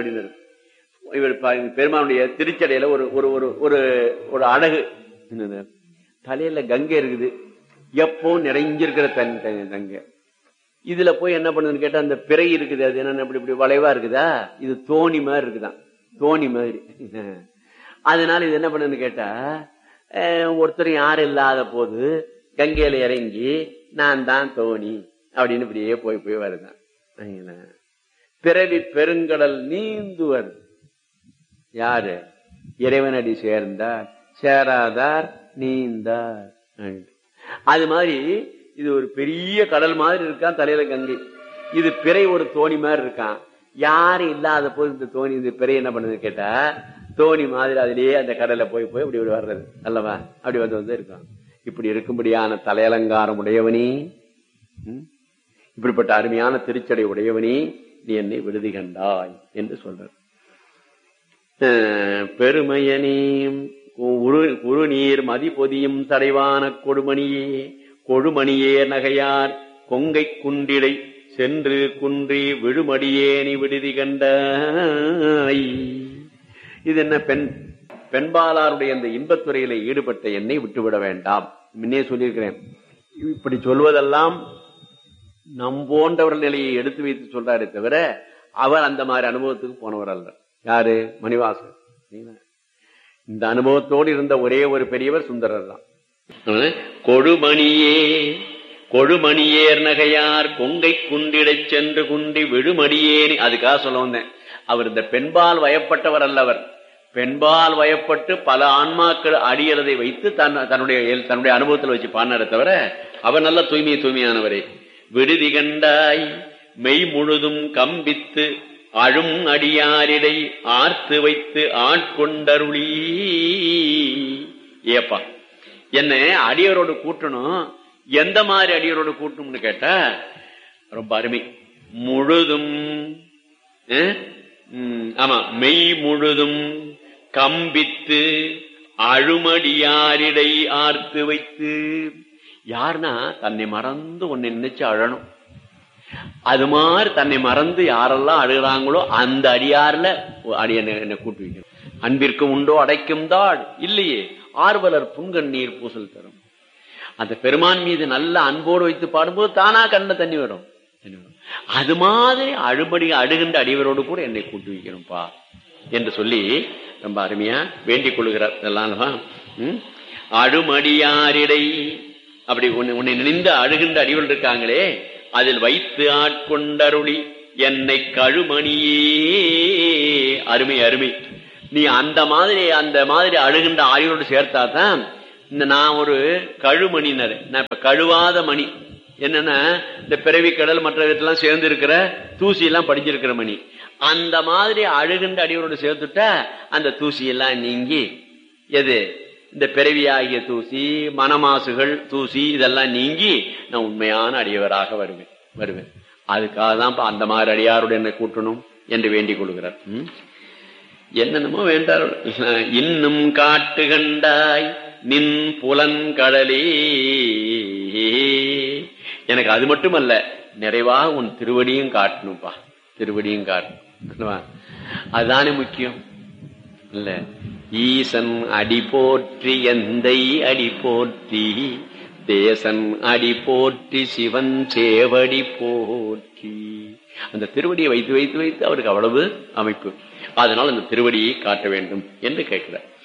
அப்படின்னு இவர் ப- பெருமானுடைய திருச்சடையில ஒரு ஒரு ஒரு ஒரு ஒரு அழகு என்னது? தலையில கங்கை இருக்குது எப்பவும் நிறைஞ்சிருக்கிற தன் தன் கங்கை இதுல போய் என்ன பண்ணுதுன்னு கேட்டா அந்த பிறை இருக்குது அது என்ன இப்படி இப்படி வளைவா இருக்குதா இது தோணி மாதிரி இருக்குதான் தோணி மாதிரி அதனால இது என்ன பண்ணுதுன்னு கேட்டா அஹ், ஒருத்தர் யாரும் இல்லாத போது கங்கையில இறங்கி நான் தான் தோணி அப்படின்னு இப்படியே போய் போய் வருதான் சரிங்களா? பிறவி பெருங்கடல் நீந்துவர் யாரு இறைவனடி சேர்ந்தார் சேராதார் நீந்தார் அது மாதிரி இது ஒரு பெரிய கடல் மாதிரி இருக்கான் தலையில கங்கை இது பிறை ஒரு தோணி மாதிரி இருக்கான் யாரும் இல்லாத போது இந்த தோணி இந்த பிறை என்ன பண்ணுது கேட்டா தோணி மாதிரி அதிலேயே அந்த கடல்ல போய் போய் இப்படி இப்படி வர்றது அல்லவா அப்படி வந்து வந்து இருக்கும் இப்படி இருக்கும்படியான தலையலங்காரம் உடையவனே ம்? இப்படிப்பட்ட அருமையான திருச்சடை உடையவனே நீ என்னை விடுதி கண்டாய் என்று சொல்றார் அஹ் பெருமையனே உரு உருநீர் மதிபொதியும் தடைவான கொடுமணியே கொடுமணியே நகையார் கொங்கை குண்டிடை சென்று குன்றி விழுமடியேனி விடுதி கண்டாய் இது என்ன பெண் பெண்பாலாருடைய அந்த இன்பத்துறையில ஈடுபட்ட என்னை விட்டுவிட வேண்டாம் முன்னே சொல்லியிருக்கிறேன் இப்படி சொல்வதெல்லாம் நம் போன்றவர்கள் நிலையை எடுத்து வைத்து சொல்றாரே தவிர அவர் அந்த மாதிரி அனுபவத்துக்கு போனவர் அல்ல யாரு மணிவாசன் சரிங்களா? இந்த அனுபவத்தோடு இருந்த ஒரே ஒரு பெரியவர் சுந்தரர் தான் அதனால, கொடுமணியே கொடுமணியேர் நகையார் கொங்கை குண்டிடச் சென்று குண்டி விழுமடியேனி அதுக்காக சொல்ல வந்தேன் அவர் இந்த பெண்பால் வயப்பட்டவர் அல்லவர் பெண்பால் வயப்பட்டு பல ஆன்மாக்கள் அடியறதை வைத்து தன் தன்னுடைய தன்னுடைய அனுபவத்தில் வச்சு பாடினாரே தவிர அவர் நல்ல தூய்மை தூய்மையானவரே விடுதி கண்டாய் மெய் முழுதும் கம்பித்து அழும் அடியாரிடை ஆர்த்து வைத்து ஆட்கொண்டருளி ஏப்பா என்ன அடியரோடு கூட்டணும் எந்த மாதிரி அடியரோடு கூட்டணும்னு கேட்டா ரொம்ப அருமை முழுதும் அஹ், ம், ஆமா மெய் முழுதும் கம்பித்து அழுமடியாரிடை ஆர்த்து வைத்து யாருன்னா தன்னை மறந்து உன்னை நினைச்சு அழணும் அது மாதிரி தன்னை மறந்து யாரெல்லாம் அழுகிறாங்களோ அந்த அடியார்ல அடிய என்ன கூட்டு வைக்கணும் அன்பிற்கு உண்டோ அடைக்கும் தாள் இல்லையே ஆர்வலர் புங்கண்ணீர் பூசல் தரும் அந்த பெருமான் மீது நல்ல அன்போடு வைத்து பாடும்போது தானா கண்ண தண்ணி வரும் தண்ணி வரும். அது மாதிரி அழுபடி அழுகின்ற அடிவரோடு கூட என்னை கூட்டு வைக்கணும்பா என்று சொல்லி ரொம்ப அருமையா வேண்டிக் கொள்கிறார் இதெல்லாம் அல்லவா? ம்? அழுமடியாரிடை அப்படி உன்னை உன்னை நினைந்து அழுகின்ற அடிவர்கள் இருக்காங்களே அதில் வைத்து ஆட்கொண்டருளி என்னை கழுமணியே அருமை அருமை நீ அந்த மாதிரி அந்த மாதிரி அழுகின்ற ஆய்வோடு சேர்த்தாதான் இந்த நான் ஒரு கழுமணினர் நான் இப்ப கழுவாத மணி என்னன்னா இந்த பிறவி கடல் மற்ற இதெல்லாம் சேர்ந்து இருக்கிற தூசி எல்லாம் படிஞ்சிருக்கிற மணி அந்த மாதிரி அழுகின்ற அடியோடு சேர்த்துட்டா அந்த தூசி எல்லாம் நீங்கி எது இந்த பிறவியாகிய தூசி மனமாசுகள் தூசி இதெல்லாம் நீங்கி நான் உண்மையான அடியவராக வருவேன் வருவேன் அதுக்காக தான் இப்ப அந்த மாதிரி அடியாரோடு என்னை கூட்டணும் என்று வேண்டிக் கொள்கிறார் ம்? என்னென்னமோ வேண்டார் இன்னும் காட்டு கண்டாய் நின் புலன்கடலே எனக்கு அது மட்டுமல்ல நிறைவாக உன் திருவடியும் காட்டணும்பா திருவடியும் காட்டணும் அல்லவா? அதுதானே முக்கியம் இல்ல ஈசன் அடி போற்றி எந்தை அடி போற்றி தேசன் அடி போற்றி சிவன் சேவடி போற்றி அந்த திருவடியை வைத்து வைத்து வைத்து அவருக்கு அவ்வளவு அமைப்பு அதனால் அந்த திருவடியை காட்ட வேண்டும் என்று கேட்கிறார்